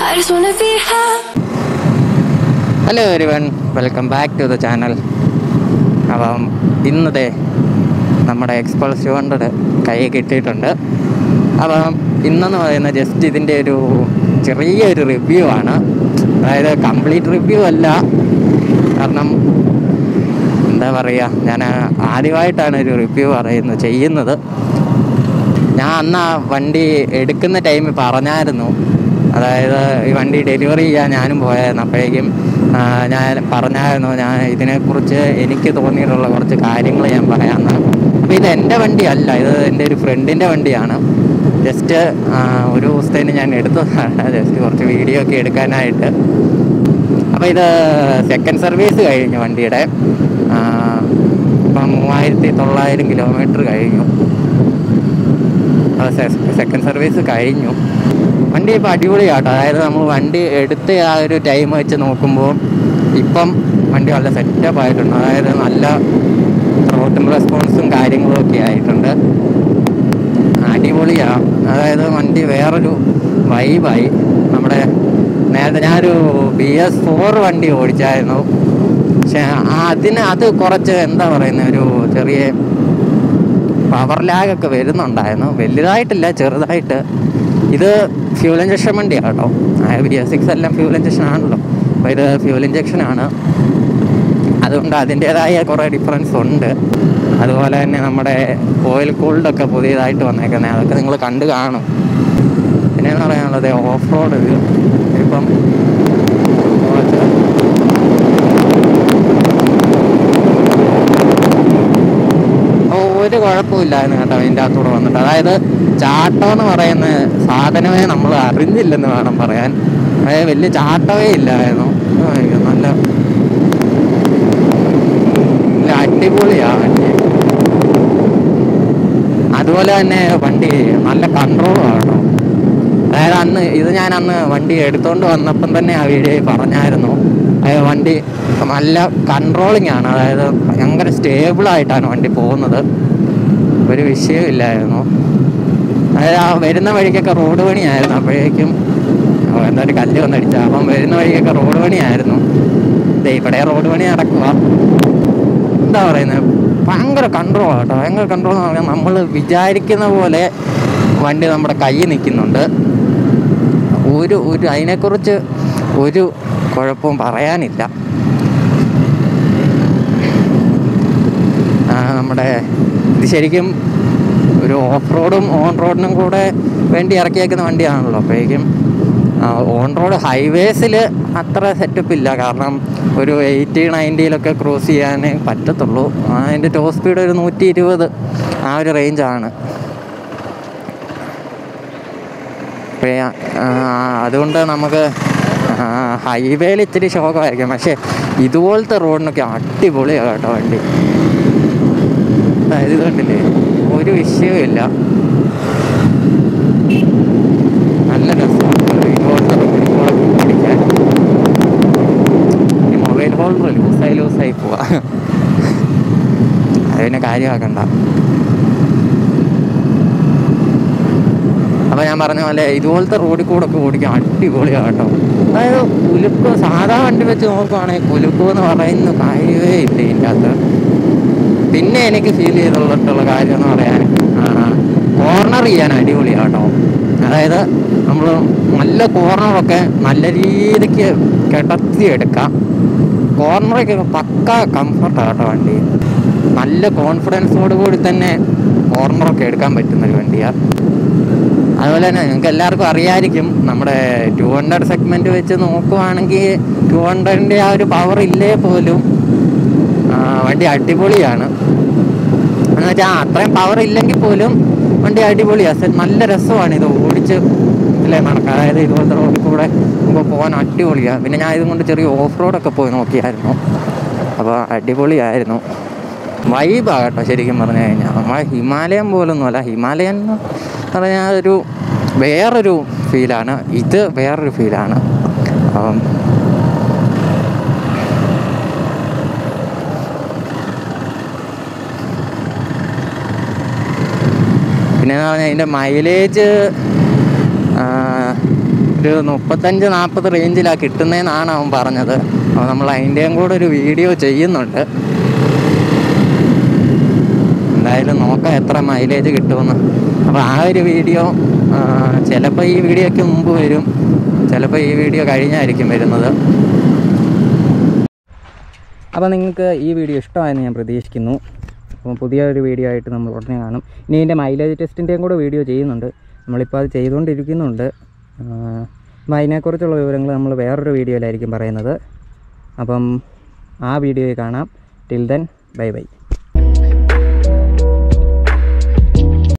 I just wanna be happy. Hello everyone welcome back to the channel അപ്പം ഇന്നത്തെ നമ്മുടെ Xpulse two hundred കൈ കിട്ടിയിട്ടുണ്ട് അപ്പം ഇന്നെന്ന് പറയുന്നത് ജസ്റ്റ് ഇതിൻ്റെ ഒരു ചെറിയൊരു റിവ്യൂ ആണ് അതായത് കംപ്ലീറ്റ് റിവ്യൂ അല്ല കാരണം എന്താ പറയുക ഞാൻ ആദ്യമായിട്ടാണ് ഒരു റിവ്യൂ പറയുന്നത് ചെയ്യുന്നത് ഞാൻ അന്ന് ആ വണ്ടി എടുക്കുന്ന ടൈമിൽ പറഞ്ഞായിരുന്നു അതായത് ഈ വണ്ടി ഡെലിവറി ചെയ്യാൻ ഞാനും പോയായിരുന്നു അപ്പോഴേക്കും ആ, ഞാൻ പറഞ്ഞായിരുന്നു ഞാൻ ഇതിനെക്കുറിച്ച് എനിക്ക് തോന്നിയിട്ടുള്ള കുറച്ച് കാര്യങ്ങൾ ഞാൻ പറയാമെന്ന് അപ്പോൾ ഇത് എൻ്റെ വണ്ടിയല്ല ഇത് എൻ്റെ ഒരു ഫ്രണ്ടിൻ്റെ വണ്ടിയാണ് ജസ്റ്റ് ഒരു ദിവസത്തേന് ഞാൻ എടുത്തതാണ് ജസ്റ്റ് കുറച്ച് വീഡിയോ ഒക്കെ എടുക്കാനായിട്ട് അപ്പോൾ ഇത് സെക്കൻഡ് സർവീസ് കഴിഞ്ഞു വണ്ടിയുടെ ആ, ഇപ്പം മൂവായിരത്തി തൊള്ളായിരം കിലോമീറ്റർ കഴിഞ്ഞു സെക്കൻഡ് സർവീസ് കഴിഞ്ഞു വണ്ടി ഇപ്പോൾ അടിപൊളിയാട്ടോ അതായത് നമ്മൾ വണ്ടി എടുത്ത ആ ഒരു ടൈം വെച്ച് നോക്കുമ്പോൾ ഇപ്പം വണ്ടി നല്ല സെറ്റപ്പ് ആയിട്ടുണ്ട് അതായത് നല്ല റോട്ടിൽ റെസ്പോൺസും കാര്യങ്ങളും ഒക്കെ ആയിട്ടുണ്ട് അടിപൊളിയാണ് അതായത് വണ്ടി വേറൊരു വൈബായി നമ്മുടെ നേരത്തെ ഞാനൊരു ബി എസ് ഫോർ വണ്ടി ഓടിച്ചായിരുന്നു പക്ഷെ അതിന് അത് കുറച്ച് എന്താ പറയുന്നത് ഒരു ചെറിയ പവർ ലാഗ് ഒക്കെ വരുന്നുണ്ടായിരുന്നു വലുതായിട്ടില്ല ചെറുതായിട്ട് ഇത് ഫ്യൂൽ ഇഞ്ചക്ഷൻ വണ്ടിയാണ് കേട്ടോ ബി എസ് സിക്സ് എല്ലാം ഫ്യൂൽ ഇഞ്ചക്ഷൻ ആണല്ലോ അപ്പോൾ ഇത് ഫ്യൂൽ ഇഞ്ചക്ഷൻ ആണ് അതുകൊണ്ട് അതിൻ്റേതായ കുറേ ഡിഫറൻസ് ഉണ്ട് അതുപോലെ തന്നെ നമ്മുടെ ഓയിൽ കൂൾഡൊക്കെ പുതിയതായിട്ട് വന്നേക്കുന്നത് അതൊക്കെ നിങ്ങൾ കണ്ടു കാണും പിന്നെയെന്ന് പറയാനുള്ളത് ഓഫ് റോഡ് ഇത് ഇപ്പം കുറച്ച് ഓ, ഒരു കുഴപ്പമില്ലായിരുന്നു കേട്ടോ അതിൻ്റെ അകത്തൂടെ വന്നിട്ട് അതായത് ചാട്ടം എന്ന് പറയുന്ന സാധനമേ നമ്മൾ അറിഞ്ഞില്ലെന്ന് വേണം പറയാൻ അതായത് വലിയ ചാട്ടമേ ഇല്ലായിരുന്നു അയ്യോ, നല്ല നല്ല അടിപൊളിയാ വണ്ടി അതുപോലെ തന്നെ വണ്ടി നല്ല കൺട്രോളാണ് കേട്ടോ അതായത് അന്ന് ഇത് ഞാൻ അന്ന് വണ്ടി എടുത്തോണ്ട് വന്നപ്പം തന്നെ ആ വീഡിയോയിൽ പറഞ്ഞായിരുന്നു അതായത് വണ്ടി നല്ല കൺട്രോളിങ് ആണ് അതായത് ഭയങ്കര സ്റ്റേബിൾ ആയിട്ടാണ് വണ്ടി പോകുന്നത് ഒരു വിഷയമില്ലായിരുന്നു അതായത് ആ വരുന്ന വഴിക്കൊക്കെ റോഡ് പണിയായിരുന്നു അപ്പോഴേക്കും ഓ, എന്താ ഒരു കല്ല് വന്നടിച്ച അപ്പം വരുന്ന വഴിക്കൊക്കെ റോഡ് പണിയായിരുന്നു ദേ ഇവിടെ റോഡ് പണി നടക്കുക എന്താ പറയുന്നത് ഭയങ്കര കൺട്രോൾ കേട്ടോ ഭയങ്കര കൺട്രോൾ എന്ന് പറഞ്ഞാൽ നമ്മൾ വിചാരിക്കുന്ന പോലെ വണ്ടി നമ്മുടെ കയ്യിൽ നിൽക്കുന്നുണ്ട് ഒരു ഒരു അതിനെക്കുറിച്ച് ഒരു കുഴപ്പവും പറയാനില്ല ആ, നമ്മുടെ ഇത് ശരിക്കും ഒരു ഓഫ് റോഡും ഓൺ റോഡിനും കൂടെ വേണ്ടി ഇറക്കിയേക്കുന്ന വണ്ടിയാണല്ലോ അപ്പോഴേക്കും ഓൺ റോഡ് ഹൈവേസിൽ അത്ര സെറ്റപ്പ് ഇല്ല കാരണം ഒരു എയ്റ്റി നയൻറ്റിയിലൊക്കെ ക്രോസ് ചെയ്യാനേ പറ്റത്തുള്ളൂ അതിൻ്റെ ടോപ്പ് സ്പീഡ് ഒരു നൂറ്റി ഇരുപത് ആ ഒരു റേഞ്ചാണ് അപ്പോഴേ ആ, അതുകൊണ്ട് നമുക്ക് ഹൈവേയിൽ ഇത്തിരി ശോകമായിരിക്കും പക്ഷേ ഇതുപോലത്തെ റോഡിനൊക്കെ അടിപൊളിയാണ് കേട്ടോ വണ്ടി അതായത് ഇത് കണ്ടില്ലേ ഒരു വിഷയവുമില്ല നല്ല രസമാണ് ഇതുപോലത്തെ റോഡിൽ കൂടെ ഓടിക്കാൻ ഈ മൊബൈൽ ഹോൾഡർ ലൂസായി ലൂസായി പോവാ അതിനെ കാര്യമാക്കണ്ട അപ്പോൾ ഞാൻ പറഞ്ഞ പോലെ ഇതുപോലത്തെ റോഡിൽ കൂടെ ഒക്കെ ഓടിക്കാൻ അടിപൊളിയാണ് കേട്ടോ അതായത് കുലുക്കോ സാധാ വണ്ടി വെച്ച് നോക്കുവാണെങ്കിൽ കുലുക്കോ എന്ന് പറയുന്ന കാര്യമേ ഇല്ല ഇതിൻ്റെ അകത്ത് പിന്നെ എനിക്ക് ഫീൽ ചെയ്തിട്ടുള്ള കാര്യം എന്ന് പറയാൻ കോർണർ ചെയ്യാൻ അടിപൊളിയാണ് കേട്ടോ അതായത് നമ്മൾ നല്ല കോർണറൊക്കെ നല്ല രീതിക്ക് കിടത്തി എടുക്കാം കോർണറൊക്കെ പക്ക കംഫർട്ടാണ് കേട്ടോ വണ്ടി നല്ല കോൺഫിഡൻസോട് കൂടി തന്നെ കോർണറൊക്കെ എടുക്കാൻ പറ്റുന്ന ഒരു വണ്ടിയാണ് അതുപോലെ തന്നെ നിങ്ങൾക്ക് എല്ലാവർക്കും അറിയാമായിരിക്കും നമ്മുടെ ടു ഹൺഡ്രഡ് സെഗ്മെൻറ്റ് വെച്ച് നോക്കുവാണെങ്കിൽ ടു ഹൺഡ്രഡിൻ്റെ ആ ഒരു പവർ ഇല്ലേ പോലും ആ, വണ്ടി അടിപൊളിയാണ് എന്ന് വെച്ചാൽ അത്രയും പവർ ഇല്ലെങ്കിൽ പോലും വണ്ടി അടിപൊളിയാണ് നല്ല രസമാണ് ഇത് ഓടിച്ച് അല്ലേ നടക്കുക അതായത് ഇതുപോലത്തെ റോഡിൽ കൂടെ നമുക്ക് പോകാൻ അടിപൊളിയാണ് പിന്നെ ഞാൻ ഇതും കൊണ്ട് ചെറിയ ഓഫ് റോഡൊക്കെ പോയി നോക്കിയായിരുന്നു അപ്പോൾ അടിപൊളിയായിരുന്നു വൈബാണ് കേട്ടോ ശരിക്കും പറഞ്ഞു കഴിഞ്ഞാൽ നമ്മളെ ഹിമാലയൻ പോലൊന്നുമല്ല ഹിമാലയൻ എന്ന് പറഞ്ഞാൽ ഒരു വേറൊരു ഫീലാണ് ഇത് വേറൊരു ഫീലാണ് അപ്പം പിന്നെന്ന് പറഞ്ഞാൽ ഇതിൻ്റെ മൈലേജ് ഒരു മുപ്പത്തഞ്ച് നാൽപ്പത് റേഞ്ചിലാണ് കിട്ടുന്നതെന്നാണ് അവൻ പറഞ്ഞത് അപ്പോൾ നമ്മൾ അതിൻ്റെയും കൂടെ ഒരു വീഡിയോ ചെയ്യുന്നുണ്ട് എന്തായാലും നോക്കാം എത്ര മൈലേജ് കിട്ടുമെന്ന് അപ്പോൾ ആ ഒരു വീഡിയോ ചിലപ്പോൾ ഈ വീഡിയോയ്ക്ക് മുമ്പ് വരും ചിലപ്പോൾ ഈ വീഡിയോ കഴിഞ്ഞായിരിക്കും വരുന്നത് അപ്പോൾ നിങ്ങൾക്ക് ഈ വീഡിയോ ഇഷ്ടമായെന്ന് ഞാൻ പ്രതീക്ഷിക്കുന്നു അപ്പോൾ പുതിയ ഒരു വീഡിയോ ആയിട്ട് നമ്മൾ ഉടനെ കാണും ഇനി ഇതിൻ്റെ മൈലേജ് ടെസ്റ്റിൻ്റെയും കൂടെ വീഡിയോ ചെയ്യുന്നുണ്ട് നമ്മളിപ്പോൾ അത് ചെയ്തുകൊണ്ടിരിക്കുന്നുണ്ട് ആ, അപ്പോൾ അതിനെക്കുറിച്ചുള്ള വിവരങ്ങൾ നമ്മൾ വേറൊരു വീഡിയോയിലായിരിക്കും പറയുന്നത് അപ്പം ആ വീഡിയോയിൽ കാണാം ടിൽ ദെൻ ബൈ ബൈ